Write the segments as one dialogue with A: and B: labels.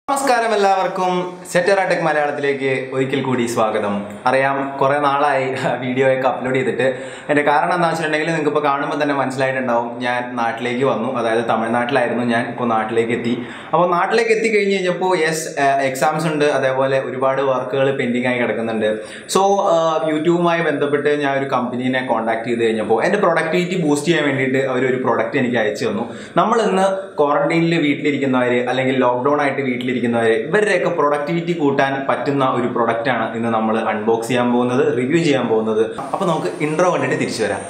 A: നമസ്കാരം എല്ലാവർക്കും സെറ്ററ ടെക് മലയാളത്തിലേക്ക് ഒരിക്കൽ കൂടി സ്വാഗതം അറിയാം കുറെ നാളായി വീഡിയോ ഒക്കെ അപ്ലോഡ് ചെയ്തിട്ട് എൻ്റെ കാരണം എന്താ വെച്ചിട്ടുണ്ടെങ്കിൽ നിങ്ങൾക്ക് ഇപ്പോൾ കാണുമ്പോൾ തന്നെ മനസ്സിലായിട്ടുണ്ടാവും ഞാൻ നാട്ടിലേക്ക് വന്നു അതായത് തമിഴ്നാട്ടിലായിരുന്നു ഞാൻ ഇപ്പോൾ നാട്ടിലേക്ക് എത്തി അപ്പോൾ നാട്ടിലേക്ക് എത്തി കഴിഞ്ഞ് കഴിഞ്ഞപ്പോൾ യെസ് എക്സാംസ് ഉണ്ട് അതേപോലെ ഒരുപാട് വർക്കുകൾ പെൻഡിങ് ആയി കിടക്കുന്നുണ്ട് സോ യൂട്യൂബുമായി ബന്ധപ്പെട്ട് ഞാൻ ഒരു കമ്പനീനെ കോൺടാക്ട് ചെയ്ത് കഴിഞ്ഞപ്പോൾ എൻ്റെ പ്രൊഡക്ടിവിറ്റി ബൂസ്റ്റ് ചെയ്യാൻ വേണ്ടിയിട്ട് അവരൊരു പ്രൊഡക്റ്റ് എനിക്ക് അയച്ചു തന്നു നമ്മൾ ഇന്ന് ക്വാറന്റൈനിൽ വീട്ടിലിരിക്കുന്നവർ അല്ലെങ്കിൽ ലോക്ക്ഡൗൺ ആയിട്ട് വീട്ടിലിരിക്കുന്നവർ ഇവരുടെയൊക്കെ പ്രൊഡക്ടിവിറ്റി കൂട്ടാൻ പറ്റുന്ന ഒരു പ്രൊഡക്റ്റാണ് ഇന്ന് നമ്മൾ അൺബോക്സ് ചെയ്യാൻ പോകുന്നത് റിവ്യൂ ചെയ്യാൻ പോകുന്നത് അപ്പോൾ നമുക്ക് ഇൻട്രോ കണ്ടിട്ട് തിരിച്ചു വരാം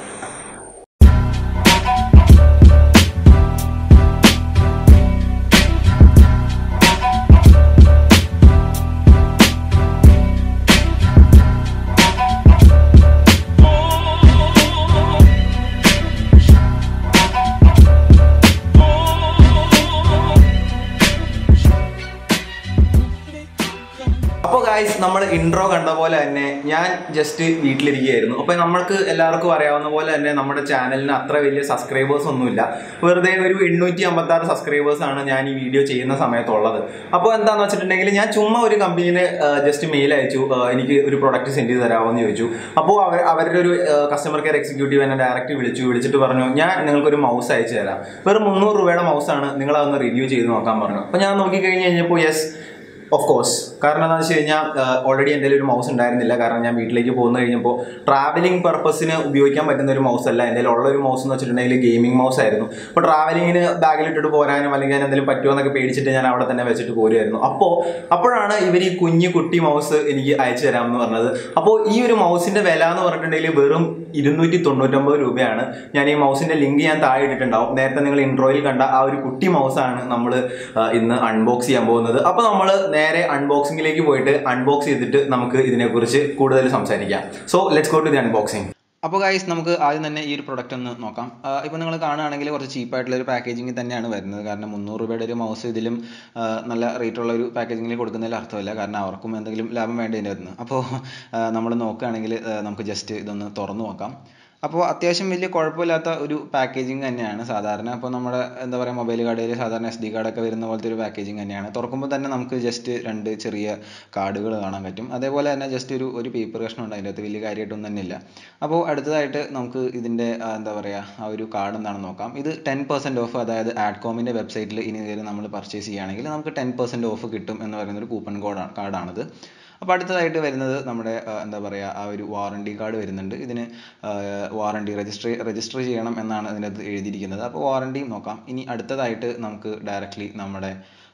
A: അപ്പോൾ ഗായ്സ് നമ്മൾ ഇൻട്രോ കണ്ട പോലെ തന്നെ ഞാൻ ജസ്റ്റ് വീട്ടിലിരിക്കുകയായിരുന്നു അപ്പോൾ നമ്മൾക്ക് എല്ലാവർക്കും അറിയാവുന്ന പോലെ തന്നെ നമ്മുടെ ചാനലിന് അത്ര വലിയ സബ്സ്ക്രൈബേഴ്സ് ഒന്നുമില്ല വെറുതെ ഒരു എണ്ണൂറ്റി അമ്പത്തി ആറ് സബ്സ്ക്രൈബേഴ്സ് ആണ് ഞാൻ ഈ വീഡിയോ ചെയ്യുന്ന സമയത്തുള്ളത് അപ്പോൾ എന്താണെന്ന് വെച്ചിട്ടുണ്ടെങ്കിൽ ഞാൻ ചുമ്മാ ഒരു കമ്പനീന് ജസ്റ്റ് മെയിൽ അയച്ചു ആ, എനിക്ക് ഒരു പ്രൊഡക്റ്റ് സെൻഡ് ചെയ്ത് തരാമോ എന്ന് ചോദിച്ചു അപ്പോൾ അവർ അവരുടെ ഒരു കസ്റ്റമർ കെയർ എക്സിക്യൂട്ടീവ് എന്നെ ഡയറക്റ്റ് വിളിച്ചു വിളിച്ചിട്ട് പറഞ്ഞു ഞാൻ നിങ്ങൾക്കൊരു മൗസ് അയച്ചു തരാം വെറും മുന്നൂറ് രൂപയുടെ മൗസാണ് നിങ്ങൾ അതൊന്ന് റിവ്യൂ ചെയ്ത് നോക്കാൻ പറഞ്ഞു അപ്പോൾ ഞാൻ നോക്കി കഴിഞ്ഞ് കഴിഞ്ഞപ്പോൾ യെസ് ഓഫ് കോഴ്സ് കാരണം എന്താണെന്ന് വെച്ച് കഴിഞ്ഞാൽ ഓൾറെഡി എൻ്റെ ഒരു മൗസ് ഉണ്ടായിരുന്നില്ല കാരണം ഞാൻ വീട്ടിലേക്ക് പോകുന്ന കഴിഞ്ഞപ്പോൾ ട്രാവലിംഗ് പർപ്പസിന് ഉപയോഗിക്കാൻ പറ്റുന്ന ഒരു മൗസ് അല്ല എൻ്റെ ഉള്ള ഒരു മൗസ് എന്ന് വെച്ചിട്ടുണ്ടെങ്കിൽ ഗെയിമിംഗ് മൗസ് ആയിരുന്നു അപ്പോൾ ട്രാവലിങ്ങിന് ബാഗിലിട്ടിട്ട് പോരാനും അല്ലെങ്കിൽ ഞാൻ എന്തെങ്കിലും പറ്റുമോ എന്നൊക്കെ പേടിച്ചിട്ട് ഞാൻ അവിടെ തന്നെ വെച്ചിട്ട് പോരുമായിരുന്നു അപ്പോൾ അപ്പോഴാണ് ഇവർ ഈ കുഞ്ഞു കുട്ടി മൗസ് എനിക്ക് അയച്ചു തരാമെന്ന് പറഞ്ഞത് അപ്പോൾ ഈ ഒരു മൗസിൻ്റെ വില എന്ന് പറഞ്ഞിട്ടുണ്ടെങ്കിൽ വെറും ഇരുന്നൂറ്റി തൊണ്ണൂറ്റൊമ്പത് രൂപയാണ് ഞാൻ ഈ മൗസിൻ്റെ ലിങ്ക് ഞാൻ താഴെ ഇട്ടിട്ടുണ്ടാവും നേരത്തെ നിങ്ങൾ ഇൻട്രോയിൽ കണ്ട ആ ഒരു കുട്ടി മൗസാണ് നമ്മൾ ഇന്ന് അൺബോക്സ് ചെയ്യാൻ പോകുന്നത് അപ്പോൾ നമ്മൾ നേരെ അൺബോക്സിംഗിലേക്ക് പോയിട്ട് അൺബോക്സ് ചെയ്തിട്ട് നമുക്ക് ഇതിനെക്കുറിച്ച് കൂടുതൽ സംസാരിക്കാം so let's go to the unboxing
B: അപ്പോൾ ഗൈസ് നമുക്ക് ആദ്യം തന്നെ ഈ ഒരു പ്രൊഡക്റ്റ് ഒന്ന് നോക്കാം ഇപ്പോൾ നിങ്ങൾ കാണുകയാണെങ്കിൽ കുറച്ച് ചീപ്പായിട്ടുള്ള ഒരു പാക്കേജിങ് തന്നെയാണ് വരുന്നത് കാരണം മുന്നൂറ് രൂപയുടെ ഒരു മൗസ് ഇതിലും ആ, നല്ല റേറ്റ് ഉള്ള ഒരു പാക്കേജിങ്ങിൽ കൊടുക്കുന്നതിൽ അർത്ഥമില്ല കാരണം അവർക്കും എന്തെങ്കിലും ലാഭം വേണ്ടതിൻ്റെ വരുന്നു അപ്പോൾ നമ്മൾ നോക്കുകയാണെങ്കിൽ ആ, നമുക്ക് ജസ്റ്റ് ഇതൊന്ന് തുറന്നു നോക്കാം അപ്പോൾ അത്യാവശ്യം വലിയ കുഴപ്പമില്ലാത്ത ഒരു പാക്കേജിങ് തന്നെയാണ് സാധാരണ അപ്പോൾ നമ്മുടെ എന്താ പറയുക മൊബൈൽ കടയിൽ സാധാരണ എസ് ഡി കാർഡൊക്കെ വരുന്ന പോലത്തെ ഒരു പാക്കേജിങ് തന്നെയാണ് തുറക്കുമ്പോൾ തന്നെ നമുക്ക് ജസ്റ്റ് രണ്ട് ചെറിയ കാർഡുകൾ കാണാൻ പറ്റും അതേപോലെ തന്നെ ജസ്റ്റ് ഒരു ഒരു പേപ്പർ കഷ്ണം ഉണ്ട് അതിൻ്റെ അകത്ത് വലിയ കാര്യമായിട്ടൊന്നും തന്നെ ഇല്ല അപ്പോൾ അടുത്തതായിട്ട് നമുക്ക് ഇതിൻ്റെ ആ, എന്താ പറയുക ആ ഒരു കാർഡ് എന്താണെന്ന് നോക്കാം ഇത് ടെൻ പെർസെൻറ്റ് ഓഫ് അതായത് ആഡ്കോമിൻ്റെ വെബ്സൈറ്റിൽ ഇനി കയറി നമ്മൾ പർച്ചേസ് ചെയ്യുകയാണെങ്കിൽ നമുക്ക് ടെൻ പെർസെൻറ്റ് ഓഫ് കിട്ടും എന്ന് പറയുന്ന ഒരു കൂപ്പൺ കോഡാണ് കാർഡാണിത് അപ്പോൾ അടുത്തതായിട്ട് വരുന്നത് നമ്മുടെ ആ, എന്താ പറയുക ആ ഒരു വാറണ്ടി കാർഡ് വരുന്നുണ്ട് ഇതിന് വാറണ്ടി രജിസ്റ്റർ രജിസ്റ്റർ ചെയ്യണം എന്നാണ് ഇതിനകത്ത് എഴുതിയിരിക്കുന്നത് അപ്പോൾ വാറണ്ടി നോക്കാം ഇനി അടുത്തതായിട്ട് നമുക്ക് ഡയറക്റ്റ്ലി നമ്മുടെ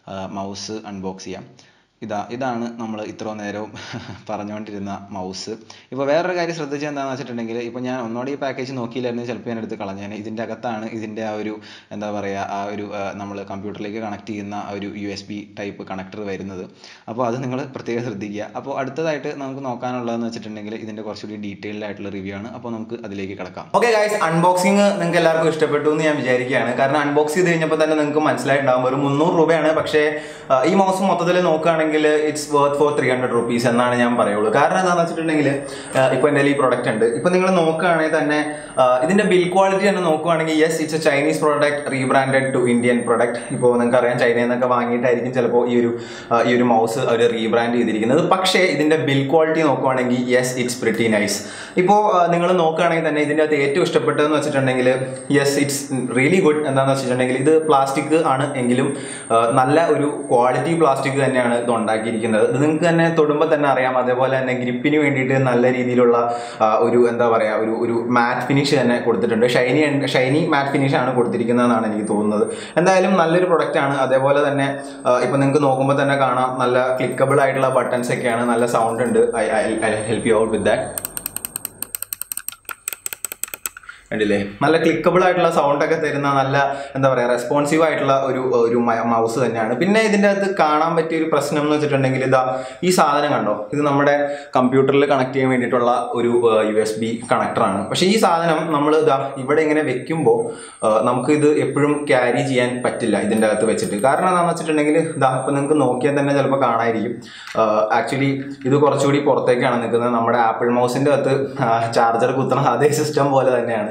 B: മൗസ് അൺബോക്സ് ചെയ്യാം ഇതാ ഇതാണ് നമ്മൾ ഇത്രയും നേരവും പറഞ്ഞുകൊണ്ടിരുന്ന മൗസ് ഇപ്പോൾ വേറൊരു കാര്യം ശ്രദ്ധിച്ചത് എന്താണെന്ന് വെച്ചിട്ടുണ്ടെങ്കിൽ ഇപ്പോൾ ഞാൻ ഒന്നുകൂടി ഈ പാക്കേജ് നോക്കിയില്ലായിരുന്നു ചിലപ്പോൾ ഞാൻ എടുത്ത് കളഞ്ഞേനെ ഇതിൻ്റെ അകത്താണ് ഇതിൻ്റെ ആ ഒരു എന്താ പറയുക ആ ഒരു നമ്മൾ കമ്പ്യൂട്ടറിലേക്ക് കണക്ട് ചെയ്യുന്ന ആ ഒരു U S B type connector വരുന്നത് അപ്പോൾ അത് നിങ്ങൾ പ്രത്യേകം ശ്രദ്ധിക്കുക അപ്പോൾ അടുത്തതായിട്ട് നമുക്ക് നോക്കാനുള്ളതെന്ന് വെച്ചിട്ടുണ്ടെങ്കിൽ ഇതിൻ്റെ കുറച്ചുകൂടി ഡീറ്റെയിൽഡ് ആയിട്ടുള്ള റിവ്യൂ ആണ് അപ്പോൾ നമുക്ക് അതിലേക്ക് കിടക്കാം
A: ഓക്കെ ഗൈസ് അൺബോക്സിംഗ് നിങ്ങൾക്ക് എല്ലാവർക്കും ഇഷ്ടപ്പെട്ടു എന്ന് ഞാൻ വിചാരിക്കുകയാണ് കാരണം അൺബോക്സ് ചെയ്ത് കഴിഞ്ഞപ്പോൾ തന്നെ നിങ്ങൾക്ക് മനസ്സിലായിട്ടുണ്ടാകും ഒരു മുന്നൂറ് രൂപയാണ് പക്ഷേ ആ, ഈ മൗസ് മൊത്തത്തിൽ നോക്കുകയാണെങ്കിൽ it's worth for three hundred rupees എന്നാണ് ഞാൻ പറയുള്ളൂ കാരണം എന്താണെന്ന് വെച്ചിട്ടുണ്ടെങ്കിൽ ഇപ്പോൾ എൻ്റെ ഈ പ്രൊഡക്റ്റ് ഉണ്ട് ഇപ്പോൾ നിങ്ങൾ നോക്കുകയാണെങ്കിൽ തന്നെ ആ, ഇതിൻ്റെ ബിൽ ക്വാളിറ്റി തന്നെ നോക്കുകയാണെങ്കിൽ yes it's a Chinese product rebranded to Indian product ഇപ്പോൾ നിങ്ങൾക്ക് അറിയാം ചൈനയിൽ നിന്നൊക്കെ വാങ്ങിയിട്ടായിരിക്കും ചിലപ്പോൾ ഈ ഒരു ആ, ഈ ഒരു മൗസ് അവർ റീബ്രാൻഡ് ചെയ്തിരിക്കുന്നത് പക്ഷേ ഇതിൻ്റെ ബിൽ ക്വാളിറ്റി നോക്കുകയാണെങ്കിൽ യെസ് ഇറ്റ്സ് പ്രിറ്റി നൈസ് ഇപ്പോൾ നിങ്ങൾ നോക്കുകയാണെങ്കിൽ തന്നെ ഇതിൻ്റെ അകത്ത് ഏറ്റവും ഇഷ്ടപ്പെട്ടതെന്ന് വെച്ചിട്ടുണ്ടെങ്കിൽ യെസ് ഇറ്റ്സ് റിയലി ഗുഡ് എന്താണെന്ന് വെച്ചിട്ടുണ്ടെങ്കിൽ ഇത് പ്ലാസ്റ്റിക് ആണ് എങ്കിലും ആ, നല്ല ഒരു ക്വാളിറ്റി പ്ലാസ്റ്റിക് തന്നെയാണ് ഇത് ഉണ്ടാക്കിയിരിക്കുന്നത് ഇത് നിങ്ങൾക്ക് തന്നെ തൊടുമ്പോൾ തന്നെ അറിയാം അതേപോലെ തന്നെ ഗ്രിപ്പിന് വേണ്ടിയിട്ട് നല്ല രീതിയിലുള്ള ആ, ഒരു എന്താ പറയുക ഒരു ഒരു മാറ്റ് ഫിനിഷ് തന്നെ കൊടുത്തിട്ടുണ്ട് ഷൈനി ഷൈനി മാറ്റ് ഫിനിഷ് ആണ് കൊടുത്തിരിക്കുന്നതെന്നാണ് എനിക്ക് തോന്നുന്നത് എന്തായാലും നല്ലൊരു പ്രൊഡക്റ്റ് ആണ് അതേപോലെ തന്നെ ഇപ്പം നിങ്ങൾക്ക് നോക്കുമ്പോൾ തന്നെ കാണാം നല്ല ക്ലിക്കബിൾ ആയിട്ടുള്ള ബട്ടൺസ് ഒക്കെയാണ് നല്ല സൗണ്ട് ഉണ്ട് I I help you out with that കണ്ടില്ലേ നല്ല ക്ലിക്കബിൾ ആയിട്ടുള്ള സൗണ്ട് ഒക്കെ തരുന്ന നല്ല എന്താ പറയുക റെസ്പോൺസീവ് ആയിട്ടുള്ള ഒരു ഒരു മൗസ് തന്നെയാണ് പിന്നെ ഇതിൻ്റെ അകത്ത് കാണാൻ പറ്റിയ ഒരു പ്രശ്നം എന്ന് വെച്ചിട്ടുണ്ടെങ്കിൽ ഇതാ ഈ സാധനം കണ്ടോ ഇത് നമ്മുടെ കമ്പ്യൂട്ടറിൽ കണക്ട് ചെയ്യാൻ വേണ്ടിയിട്ടുള്ള ഒരു യു എസ് ബി കണക്ടറാണ് പക്ഷേ ഈ സാധനം നമ്മൾ ഇതാ ഇവിടെ ഇങ്ങനെ വെക്കുമ്പോൾ നമുക്ക് ഇത് എപ്പോഴും ക്യാരി ചെയ്യാൻ പറ്റില്ല ഇതിൻ്റെ അകത്ത് വെച്ചിട്ട് കാരണം എന്താണെന്ന് വെച്ചിട്ടുണ്ടെങ്കിൽ ഇതാ ഇപ്പം നിങ്ങൾക്ക് നോക്കിയാൽ തന്നെ ചിലപ്പോൾ കാണായിരിക്കും ആക്ച്വലി ഇത് കുറച്ചുകൂടി പുറത്തേക്കാണ് നിൽക്കുന്നത് നമ്മുടെ ആപ്പിൾ മൗസിൻ്റെ അകത്ത് ചാർജർ കുത്തണ അതേ സിസ്റ്റം പോലെ തന്നെയാണ്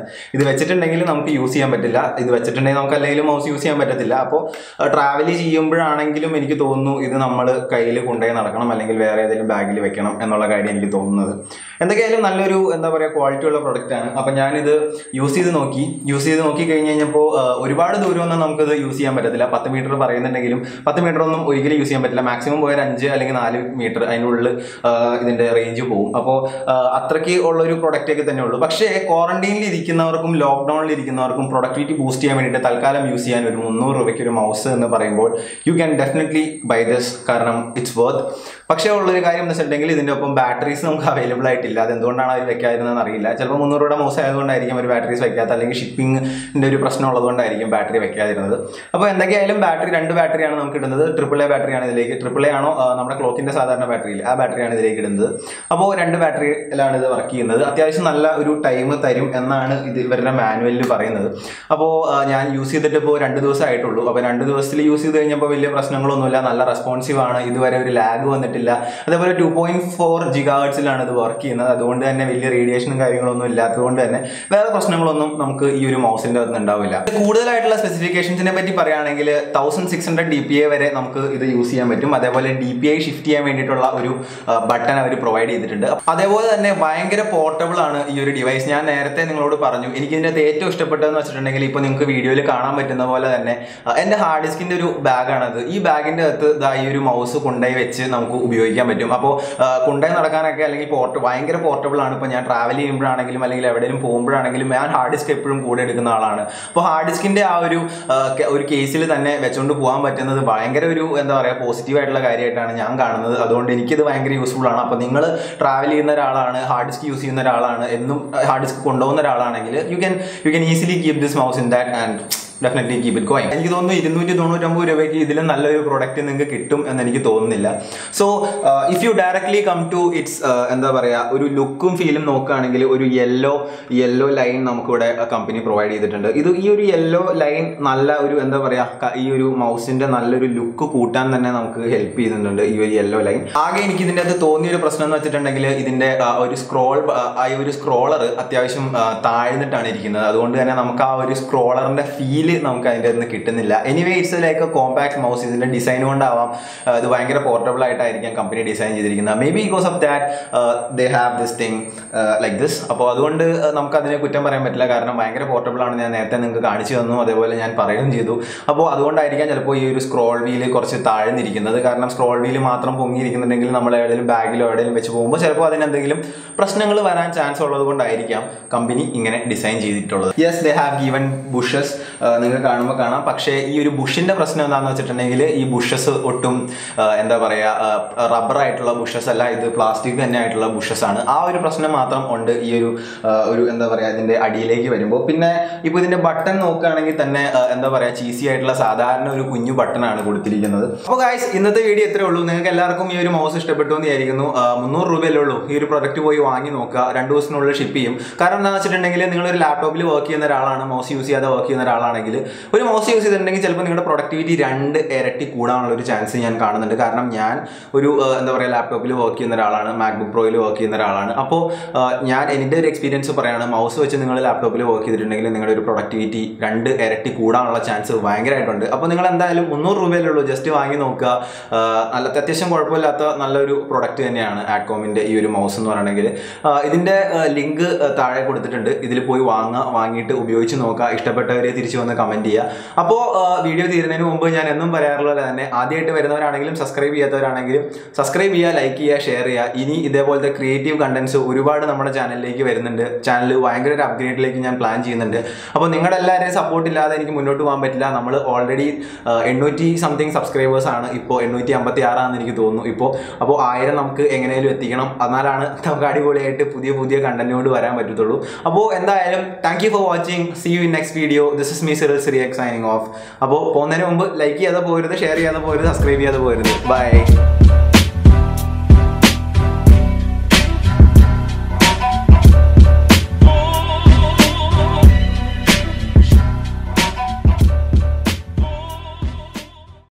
A: ഇത് വെച്ചിട്ടുണ്ടെങ്കിൽ നമുക്ക് യൂസ് ചെയ്യാൻ പറ്റില്ല ഇത് വെച്ചിട്ടുണ്ടെങ്കിൽ നമുക്ക് അല്ലെങ്കിലും മൗസ് യൂസ് ചെയ്യാൻ പറ്റത്തില്ല അപ്പോൾ ട്രാവൽ ചെയ്യുമ്പോഴാണെങ്കിലും എനിക്ക് തോന്നുന്നു ഇത് നമ്മൾ കയ്യിൽ കൊണ്ടുപോയി നടക്കണം അല്ലെങ്കിൽ വേറെ ഏതെങ്കിലും ബാഗിൽ വെക്കണം എന്നുള്ള കാര്യം എനിക്ക് തോന്നുന്നത് എന്തൊക്കെയായാലും നല്ലൊരു എന്താ പറയുക ക്വാളിറ്റി ഉള്ള പ്രൊഡക്റ്റ് ആണ് അപ്പം ഞാനിത് യൂസ് ചെയ്ത് നോക്കി യൂസ് ചെയ്ത് നോക്കി കഴിഞ്ഞ് കഴിഞ്ഞപ്പോൾ ഒരുപാട് ദൂരമൊന്നും നമുക്കിത് യൂസ് ചെയ്യാൻ പറ്റത്തില്ല പത്ത് മീറ്റർ പറയുന്നുണ്ടെങ്കിലും പത്ത് മീറ്റർ ഒന്നും ഒരിക്കലും യൂസ് ചെയ്യാൻ പറ്റില്ല മാക്സിമം പോയ ഒരു അഞ്ച് അല്ലെങ്കിൽ നാല് മീറ്റർ അതിനുള്ളിൽ ഇതിന്റെ റേഞ്ച് പോകും അപ്പോൾ അത്രയ്ക്ക് ഉള്ളൊരു പ്രൊഡക്റ്റ് ഒക്കെ തന്നെ ഉള്ളൂ പക്ഷേ ക്വാറന്റൈനിൽ ഇരിക്കുന്നവർക്കും ലോക്ക്ഡൌണിൽ ഇരിക്കുന്നവർക്കും പ്രൊഡക്ടിവിറ്റി ബൂസ്റ്റ് ചെയ്യാൻ വേണ്ടിയിട്ട് തൽക്കാലം യൂസ് ചെയ്യാൻ ഒരു മുന്നൂറ് രൂപയ്ക്ക് ഒരു മൗസ് എന്ന് പറയുമ്പോൾ you can definitely buy this കാരണം ഇറ്റ്സ് വർത്ത് പക്ഷേ ഉള്ളൊരു കാര്യം എന്ന് വെച്ചിട്ടുണ്ടെങ്കിൽ ഇതിന്റെ ഒപ്പം ബാറ്ററീസ് നമുക്ക് അവൈലബിൾ ആയിട്ടില്ല അത് എന്തുകൊണ്ടാണ് അവർ വെക്കാതിരുന്നതെന്ന് അറിയില്ല ചിലപ്പോൾ മുന്നൂറ് രൂപയുടെ മൗസ് ആയതുകൊണ്ടായിരിക്കും അവർ ബാറ്ററീസ് വെക്കാത്ത അല്ലെങ്കിൽ ഷിപ്പിംഗിന്റെ ഒരു പ്രശ്നം ഉള്ളതുകൊണ്ടായിരിക്കും ബാറ്ററി വെക്കാതിരുന്നത് അപ്പോൾ എന്തൊക്കെയായാലും ബാറ്ററി രണ്ട് ബാറ്ററിയാണ് നമുക്ക് ഇടുന്നത് ട്രിപ്പിൾ എ ബാറ്ററിയാണ് ഇതിലേക്ക് ട്രിപ്പിൾ എ ആണോ ആ, നമ്മുടെ ക്ലോക്കിന്റെ സാധാരണ ബാറ്ററിയിൽ ആ ബാറ്ററിയാണ് ഇതിലേക്ക് ഇടുന്നത് അപ്പോൾ രണ്ട് ബാറ്ററിയിലാണ് ഇത് വർക്ക് ചെയ്യുന്നത് അത്യാവശ്യം നല്ല ഒരു ടൈം തരും എന്നാണ് ഇത് ഇവരുടെ മാനുവലിൽ പറയുന്നത് അപ്പോൾ ഞാൻ യൂസ് ചെയ്തിട്ട് ഇപ്പോൾ രണ്ട് ദിവസം ആയിട്ടുള്ളൂ അപ്പോൾ രണ്ട് ദിവസത്തിൽ യൂസ് ചെയ്ത് കഴിഞ്ഞപ്പോൾ വലിയ പ്രശ്നങ്ങളൊന്നുമില്ല നല്ല റെസ്പോൺസീവ് ആണ് ഇതുവരെ ഒരു ലാഗ് വന്നിട്ടില്ല അതേപോലെ ടു പോയിന്റ് ഫോർ ജിഗാഹേർട്സിലാണ് ഇത് വർക്ക് ചെയ്യുന്നത് അതുകൊണ്ട് തന്നെ വലിയ റേഡിയേഷനും കാര്യങ്ങളൊന്നും ഇല്ലാത്തതുകൊണ്ട് തന്നെ വേറെ പ്രശ്നങ്ങളൊന്നും നമുക്ക് ഈ ഒരു മൗസിന്റെ അകത്ത് ഉണ്ടാവില്ല കൂടുതലായിട്ടുള്ള സ്പെസിഫിക്കേഷൻസിനെ പറ്റി പറയുകയാണെങ്കിൽ thousand six hundred D P I വരെ നമുക്ക് ഇത് യൂസ് ചെയ്യാൻ പറ്റും അതേപോലെ ഡി പി ഐ ഷിഫ്റ്റ് ചെയ്യാൻ വേണ്ടിയിട്ടുള്ള ഒരു ബട്ടൺ അവർ പ്രൊവൈഡ് ചെയ്തിട്ടുണ്ട് അതേപോലെ തന്നെ ഭയങ്കര പോർട്ടബിൾ ആണ് ഈ ഒരു ഡിവൈസ് ഞാൻ നേരത്തെ നിങ്ങളോട് പറഞ്ഞു എനിക്ക് ഇതിൻ്റെ അകത്ത് ഏറ്റവും ഇഷ്ടപ്പെട്ടതെന്ന് വെച്ചിട്ടുണ്ടെങ്കിൽ ഇപ്പോൾ നിങ്ങൾക്ക് വീഡിയോയിൽ കാണാൻ പറ്റുന്ന പോലെ തന്നെ ആ, എൻ്റെ ഹാർഡ് ഡിസ്കിന്റെ ഒരു ബാഗാണത് ഈ ബാഗിന്റെ അകത്ത് ഇതാ ഈ ഒരു മൗസ് കൊണ്ടുപോയി വെച്ച് നമുക്ക് ഉപയോഗിക്കാൻ പറ്റും അപ്പോൾ കൊണ്ടുപോയി നടക്കാനൊക്കെ അല്ലെങ്കിൽ പോർട്ട് ഭയങ്കര പോർട്ടബിൾ ആണ് ഇപ്പോൾ ഞാൻ ട്രാവൽ ചെയ്യുമ്പോഴാണെങ്കിലും അല്ലെങ്കിൽ എവിടെയും പോകുമ്പോഴാണെങ്കിലും ഞാൻ ഹാർഡ് ഡിസ്ക് എപ്പോഴും കൂടെ എടുക്കുന്ന ആളാണ് അപ്പോൾ ഹാർഡ് ഡിസ്കിന്റെ ആ ഒരു ആ, ക- ഒരു കേസിൽ തന്നെ വെച്ചുകൊണ്ട് പോകാൻ പറ്റുന്നത് ഭയങ്കര ഒരു എന്താ പറയുക പോസിറ്റീവ് ആയിട്ടുള്ള കാര്യമായിട്ടാണ് ഞാൻ കാണുന്നത് അതുകൊണ്ട് എനിക്കിത് ഭയങ്കര യൂസ്ഫുൾ ആണ് അപ്പോൾ നിങ്ങൾ ട്രാവൽ ചെയ്യുന്ന ഒരാളാണ് ഹാർഡ് ഡിസ്ക് യൂസ് ചെയ്യുന്ന ഒരാളാണ് എന്നും ഹാർഡ് ഡിസ്ക് കൊണ്ടുപോകുന്ന ഒരാളാണെങ്കിൽ you can you can easily keep this mouse in that and definitely keep it going എനിക്ക് തോന്നുന്നു ഇരുന്നൂറ്റി തൊണ്ണൂറ്റൊമ്പത് രൂപയ്ക്ക് ഇതിലും നല്ലൊരു പ്രോഡക്റ്റ് നിങ്ങൾക്ക് കിട്ടും എന്ന് എനിക്ക് തോന്നുന്നില്ല so if you directly come to it's എന്താ പറയുക ഒരു ലുക്കും ഫീലും നോക്കുകയാണെങ്കിൽ ഒരു യെല്ലോ യെല്ലോ ലൈൻ നമുക്കിവിടെ കമ്പനി പ്രൊവൈഡ് ചെയ്തിട്ടുണ്ട് ഇത് ഈ ഒരു യെല്ലോ ലൈൻ നല്ല ഒരു എന്താ പറയുക ഈ ഒരു മൗസിന്റെ നല്ലൊരു ലുക്ക് കൂട്ടാൻ തന്നെ നമുക്ക് ഹെൽപ്പ് ചെയ്യുന്നുണ്ട് ഈ ഒരു യെല്ലോ ലൈൻ ആകെ എനിക്ക് ഇതിൻ്റെ അകത്ത് തോന്നിയ ഒരു പ്രശ്നം എന്ന് വെച്ചിട്ടുണ്ടെങ്കിൽ ഇതിന്റെ ആ, ഒരു സ്ക്രോൾ ആ ഒരു സ്ക്രോളർ അത്യാവശ്യം ആ, താഴ്ന്നിട്ടാണ് ഇരിക്കുന്നത് അതുകൊണ്ട് തന്നെ നമുക്ക് ആ ഒരു സ്ക്രോളറിന്റെ ഫീല് നമുക്ക് അതിൻ്റെ നിന്ന് കിട്ടുന്നില്ല anyway it's like compact mouse ഇതിന്റെ ഡിസൈൻ കൊണ്ടാവാം ആ, ഇത് ഭയങ്കര പോർട്ടബിൾ ആയിട്ടായിരിക്കാം കമ്പനി ഡിസൈൻ ചെയ്തിരിക്കുന്നത് maybe because of that they have this thing like this അപ്പോൾ അതുകൊണ്ട് ആ, നമുക്ക് അതിനെ കുറ്റം പറയാൻ പറ്റില്ല കാരണം ഭയങ്കര പോർട്ടബിൾ ആണ് ഞാൻ നേരത്തെ നിങ്ങൾക്ക് കാണിച്ചു തന്നു അതേപോലെ ഞാൻ പറയുകയും ചെയ്തു അപ്പോൾ അതുകൊണ്ടായിരിക്കാം ചിലപ്പോൾ ഈ ഒരു സ്ക്രോൾ വീല് കുറച്ച് താഴ്ന്നിരിക്കുന്നത് കാരണം സ്ക്രോൾ വീല് മാത്രം പൊങ്ങിയിരിക്കുന്നുണ്ടെങ്കിൽ നമ്മൾ എവിടെയെങ്കിലും ബാഗിലോ എവിടെയെങ്കിലും വെച്ച് പോകുമ്പോൾ ചിലപ്പോൾ അതിന് എന്തെങ്കിലും പ്രശ്നങ്ങൾ വരാൻ ചാൻസ് ഉള്ളത് കൊണ്ടായിരിക്കാം കമ്പനി ഇങ്ങനെ ഡിസൈൻ ചെയ്തിട്ടുള്ളത് yes they have given bushes നിങ്ങൾ കാണുമ്പോൾ കാണാം പക്ഷേ ഈ ഒരു ബുഷിന്റെ പ്രശ്നം എന്താണെന്ന് വെച്ചിട്ടുണ്ടെങ്കിൽ ഈ ബുഷസ് ഒട്ടും ആ, എന്താ പറയുക റബ്ബർ ആയിട്ടുള്ള ബുഷസ് അല്ല ഇത് പ്ലാസ്റ്റിക് തന്നെ ആയിട്ടുള്ള ബുഷസ് ആണ് ആ ഒരു പ്രശ്നം മാത്രം ഉണ്ട് ഈ ഒരു ആ, ഒരു എന്താ പറയുക ഇതിന്റെ അടിയിലേക്ക് വരുമ്പോൾ പിന്നെ ഇപ്പോൾ ഇതിന്റെ ബട്ടൺ നോക്കുകയാണെങ്കിൽ തന്നെ ആ, എന്താ പറയുക ചീസി ആയിട്ടുള്ള സാധാരണ ഒരു കുഞ്ഞു ബട്ടൺ ആണ് കൊടുത്തിരിക്കുന്നത് അപ്പോൾ ഗായ്സ് ഇന്നത്തെ വീഡിയോ ഇത്രേ ഉള്ളൂ നിങ്ങൾക്ക് എല്ലാവർക്കും ഈ ഒരു മൗസ് ഇഷ്ടപ്പെട്ടു എന്ന് വിചാരിക്കുന്നു ആ, മുന്നൂറ് രൂപയല്ലേ ഉള്ളൂ ഈ ഒരു പ്രൊഡക്റ്റ് പോയി വാങ്ങി നോക്കുക രണ്ട് ദിവസത്തിനുള്ളിൽ ഷിപ്പ് ചെയ്യും കാരണം എന്താണെന്ന് വെച്ചിട്ടുണ്ടെങ്കിൽ നിങ്ങളൊരു ലാപ്ടോപ്പിൽ വർക്ക് ചെയ്യുന്ന ഒരാളാണ് മൗസ് യൂസ് ചെയ്യാതെ വർക്ക് ചെയ്യുന്ന ഒരാളാണെങ്കിൽ ഒരു മൗസ് യൂസ് ചെയ്തിട്ടുണ്ടെങ്കിൽ ചിലപ്പോൾ നിങ്ങളുടെ പ്രൊഡക്ടിവിറ്റി രണ്ട് ഇരട്ടി കൂടാനുള്ള ഒരു ചാൻസ് ഞാൻ കാണുന്നുണ്ട് കാരണം ഞാൻ ഒരു ആ, എന്താ പറയുക ലാപ്ടോപ്പിൽ വർക്ക് ചെയ്യുന്ന ഒരാളാണ് മാക്ബുക്ക് പ്രോയിൽ വർക്ക് ചെയ്യുന്ന ഒരാളാണ് അപ്പോൾ ആ, ഞാൻ എൻ്റെ ഒരു എക്സ്പീരിയൻസ് പറയാണ് മൗസ് വെച്ച് നിങ്ങൾ ലാപ്ടോപ്പിൽ വർക്ക് ചെയ്തിട്ടുണ്ടെങ്കിൽ നിങ്ങളുടെ ഒരു പ്രൊഡക്ടിവിറ്റി രണ്ട് ഇരട്ടി കൂടാനുള്ള ചാൻസ് ഭയങ്കരമായിട്ടുണ്ട് അപ്പോൾ നിങ്ങൾ എന്തായാലും മുന്നൂറ് രൂപയല്ലേ ഉള്ളൂ ജസ്റ്റ് വാങ്ങി നോക്കുക ആ, നല്ല അത്യാവശ്യം കുഴപ്പമില്ലാത്ത നല്ലൊരു പ്രൊഡക്റ്റ് തന്നെയാണ് ആഡ്കോമിൻ്റെ ഈ ഒരു മൗസ് എന്ന് പറയുകയാണെങ്കിൽ ഇതിൻ്റെ ലിങ്ക് താഴെ കൊടുത്തിട്ടുണ്ട് ഇതിൽ പോയി വാങ്ങുക വാങ്ങിയിട്ട് ഉപയോഗിച്ച് നോക്കുക ഇഷ്ടപ്പെട്ടവരെ തിരിച്ചു വന്ന് കമൻറ്റ് ചെയ്യുക അപ്പോൾ വീഡിയോ തീരുന്നതിന് മുമ്പ് ഞാൻ എന്നും പറയാറുള്ളത് തന്നെ ആദ്യമായിട്ട് വരുന്നവരാണെങ്കിലും സബ്സ്ക്രൈബ് ചെയ്യാത്തവരാണെങ്കിലും സബ്സ്ക്രൈബ് ചെയ്യുക ലൈക്ക് ചെയ്യുക ഷെയർ ചെയ്യുക ഇനി ഇതേപോലത്തെ ക്രിയേറ്റീവ് കണ്ടന്റ്സ് ഒരുപാട് നമ്മുടെ ചാനലിലേക്ക് വരുന്നുണ്ട് ചാനൽ ഭയങ്കര ഒരു അപ്ഗ്രേഡിലേക്ക് ഞാൻ പ്ലാൻ ചെയ്യുന്നുണ്ട് അപ്പോൾ നിങ്ങളുടെ എല്ലാവരെയും സപ്പോർട്ട് ഇല്ലാതെ എനിക്ക് മുന്നോട്ട് പോകാൻ പറ്റില്ല നമ്മൾ ഓൾറെഡി എണ്ണൂറ്റി സംതിങ് സബ്സ്ക്രൈബേഴ്സ് ആണ് ഇപ്പോൾ എണ്ണൂറ്റി അമ്പത്തി ആറാണെന്ന് എനിക്ക് തോന്നുന്നു ഇപ്പോൾ അപ്പോൾ ആയിരം നമുക്ക് എങ്ങനെയാലും എത്തിക്കണം എന്നാലാണ് നമുക്ക് അടിപൊളിയായിട്ട് പുതിയ പുതിയ കണ്ടന്റിനോട് വരാൻ പറ്റത്തുള്ളൂ അപ്പോൾ എന്തായാലും thank you for watching see you in next video this is me Cyril Cyriac signing off അപ്പോൾ പോകുന്നതിന് മുമ്പ് ലൈക്ക് ചെയ്യാതെ പോരുത് ഷെയർ ചെയ്യാതെ പോരുത് സബ്സ്ക്രൈബ് ചെയ്യാതെ പോരുത് ബൈ